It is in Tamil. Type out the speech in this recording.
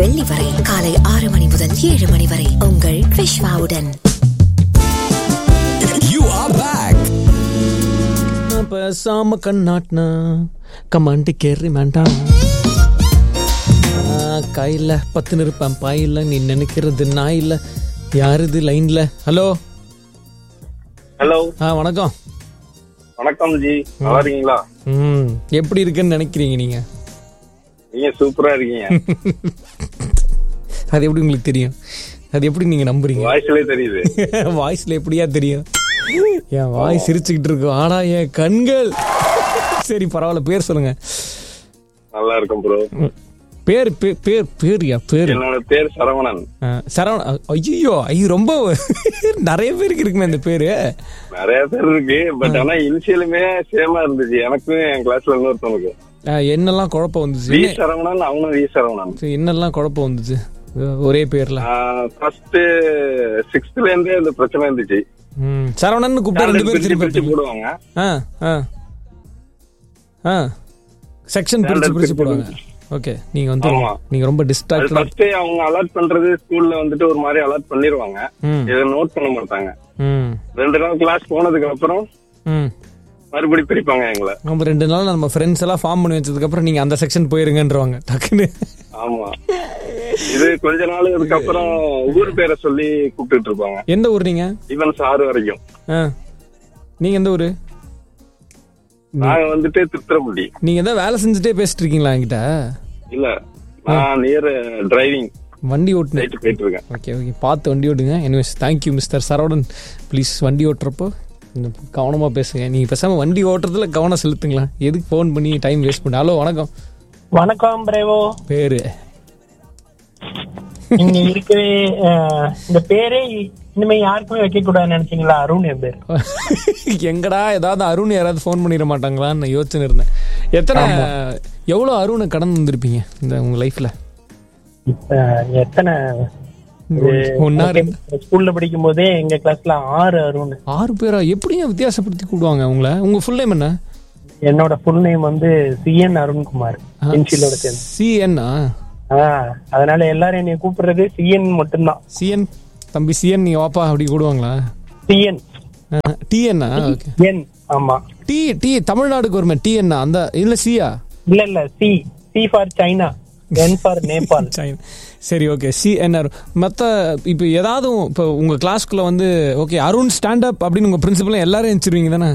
வெள்ளி வரை காலை ஆறு மணி முதல் ஏழு மணி வரை உங்கள் விஷ்வாவுடன் You are back. பேசாம கண்ணாட்டினா கமாண்டி கேரி வேண்டாம் கையில் பத்து இருப்பேன் பாயில் நீ நினைக்கிறது நான் இல்லை யார் இது லைன்ல ஹலோ ஹலோ ஆ வணக்கம் வணக்கம் ஜி நல்லா இருக்கீங்களா ம் எப்படி இருக்குன்னு நினைக்கிறீங்க நீங்க நீங்க சூப்பரா இருக்கீங்க அது எப்படி உங்களுக்கு தெரியும் அது எப்படி நீங்க நம்புறீங்க வாய்ஸ்லயே தெரியுது வாய்ஸ்ல எப்படியா தெரியும் என் வாய் சிரிச்சுக்கிட்டு இருக்கும் ஆனா என் கண்கள் சரி பரவாயில்ல பேர் சொல்லுங்க நல்லா இருக்கும் ப்ரோ ம். பேர் பே- பேர் பேரியா பேர் என்னோட பேர் சரவணன் ஆ, சரவண ஐயோ ஐயோ ரொம்ப நிறைய பேருக்கு இருக்குமே இந்த பேரு நிறைய பேர் இருக்கு பட் ஆனா இனிஷியலுமே சேமா இருந்துச்சு எனக்கும் என் கிளாஸ்ல இன்னொருத்தவனுக்கு ஆ, என்னெல்லாம் குழப்பம் வந்துச்சு வி என்ன- சரவணன் அவனும் வி சரவணன் சரி, என்னெல்லாம் குழப்பம் வந்துச்சு ஒரே பேர்ல ஃபர்ஸ்ட் சிக்ஸ்த்ல இருந்தே இந்த பிரச்சனை இருந்துச்சு ம். சரவணன் கூப்பிட்டா ரெண்டு பேரும் பிரிச்சு திருப்பி பிரிச்சு எடுத்துப்பீங்க. போடுவாங்க ஆ ஆ ஆ செக்ஷன் பிரிச்சு Standard பிரிச்சு பிரிச்சு போடுவாங்க ஓகே நீங்க வந்து ஆமா. நீங்க ரொம்ப அது டிஸ்ட்ராக்டடா ஃபர்ஸ்ட் அவங்க அலர்ட் பண்றது ஸ்கூல்ல வந்துட்டு ஒரு மாதிரி அலர்ட் பண்ணிருவாங்க ம் இதை நோட் பண்ண மாட்டாங்க ம் ரெண்டு நாள் கிளாஸ் போனதுக்கு அப்புறம் ம் மறுபடி பிரிப்பாங்க எங்களை நம்ம ரெண்டு நாள் நம்ம ஃப்ரெண்ட்ஸ் எல்லாம் ஃபார்ம் பண்ணி வச்சதுக்கு அப்புறம் நீங்க அந்த செக்ஷன் போயிருங்கன்றவாங்க டக்குன்னு ஆமா இது கொஞ்ச நாள் அதுக்கப்புறம் ஊர் பேரை சொல்லி கூப்பிட்டுட்டு இருப்பாங்க எந்த ஊர் நீங்க ஈவன் சாரு வரைக்கும் ஆ நீங்க எந்த ஊரு நாங்க வந்துட்டு திருத்திரப்பள்ளி நீங்க ஏதாவது வேலை செஞ்சுட்டே பேசிட்டு இருக்கீங்களா என்கிட்ட இல்ல நான் நியர் டிரைவிங் வண்டி ஓட்டுனேன் போயிட்டு போயிட்டு இருக்கேன் ஓகே ஓகே பார்த்து வண்டி ஓட்டுங்க anyways thank you mister Saravanan please வண்டி ஓட்டுறப்போ கொஞ்சம் கவனமாக பேசுங்க நீங்கள் பேசாமல் வண்டி ஓட்டுறதுல கவனம் செலுத்துங்களா எதுக்கு ஃபோன் பண்ணி டைம் வேஸ்ட் பண்ண ஹலோ வணக்கம் வணக்கம் பிரேவோ பேரு இங்க இருக்கவே அஹ், இந்த பேரே இனிமே யாருக்குமே வைக்க கூடாதுன்னு நினைச்சீங்களா அருண் என் பேர் எங்கடா ஏதாவது அருண் யாராவது ஃபோன் பண்ணிட மாட்டாங்களான்னு நான் யோசனை இருந்தேன் எத்தனை எவ்வளோ அருணை கடந்து வந்திருப்பீங்க இந்த உங்கள் லைஃப்பில் இப்ப எத்தனை ஒன்னா ரெண்டு ஸ்கூல்ல படிக்கும் போதே எங்க கிளாஸ்ல ஆறு அருண் ஆறு பேரா எப்படிங்க வித்தியாசப்படுத்தி கூடுவாங்க உங்களை உங்க ஃபுல் நேம் என்ன என்னோட ஃபுல் நேம் வந்து சிஎன் அருண்குமார் இன்ஷியலோட சேர்ந்து சிஎன்னா ஆஹ் அதனால எல்லாரும் என்னை கூப்பிடுறது சிஎன் மட்டும்தான் சிஎன் தம்பி சிஎன் நீ வாப்பா அப்படி கூடுவாங்களா சிஎன் டிஎன்னா ஓகே என் ஆமா டி டி தமிழ்நாடுக்கு வருமே டிஎன்னா அந்த இல்ல சியா இல்ல இல்ல C C for China N for Nepal China சரி ஓகே சிஎன்ஆர் மற்ற இப்போ ஏதாவது இப்போ உங்க கிளாஸ்க்குள்ள வந்து ஓகே அருண் ஸ்டாண்ட் அப் அப்படின்னு உங்க பிரின்சிபலும் எல்லாரும் எழுச்சிருவீங்க தானே